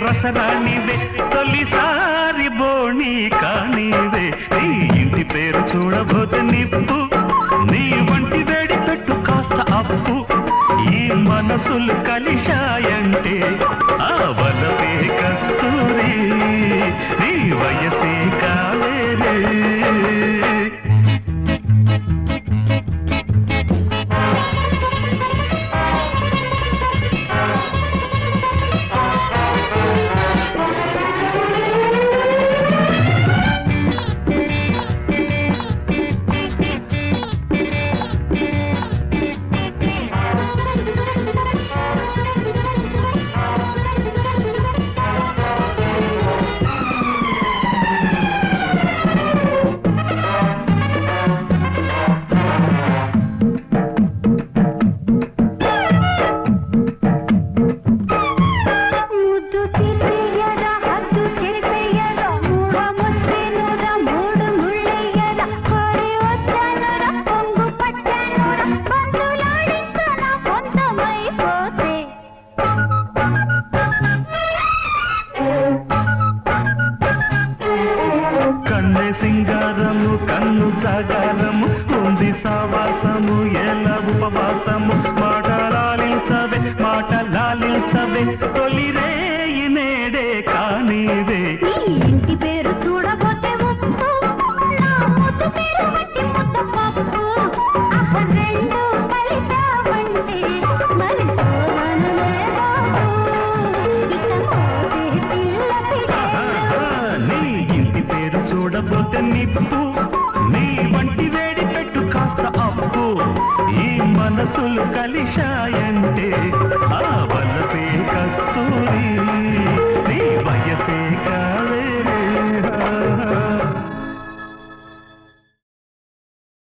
రసరాణివే తొలిసారి బోణి కానివే నీ ఇంటి పేరు చూడబోతే నిప్పు నీ వంటి వేడి పెట్టు కాస్త అప్పు ఈ మనసులు కలిశాయంటే ఆ వలపే కస్తూరి నీ వయసే కాలేరే ముద్దు తీసేయరా హద్దు చెరిపేయరా మూడ ముచ్చేనురా మూడు ముళ్ళెయ్యరా కోరి వచ్చానురా పొంగు పట్టానురా బంధులాడించనా సొంతమైపోతే కన్నె సింగారము కన్ను జాగారము ఉంది సావాసము ఎలా ఉపవాసము మాట లాలించవే మాట లాలించవే తొలి రేయి నేడే కానివే నీ ఇంటి పేరు చూడబోతే ఉప్పు నా ముద్దు పేరు బట్టి ముద్ద పప్పు ఆహ రెండు కలిసావంటే మరి సోమనులే బాబు ఇక మోసే పిల్ల ఆహాహా, పిల్ల నీ ఇంటి పేరు చూడబోతే నిప్పు నీ వంటి వేడి పెట్టు కాస్త అప్పు ఈ మనసులు కలిశాయంటే ఆ వల్లపే కస్తూరి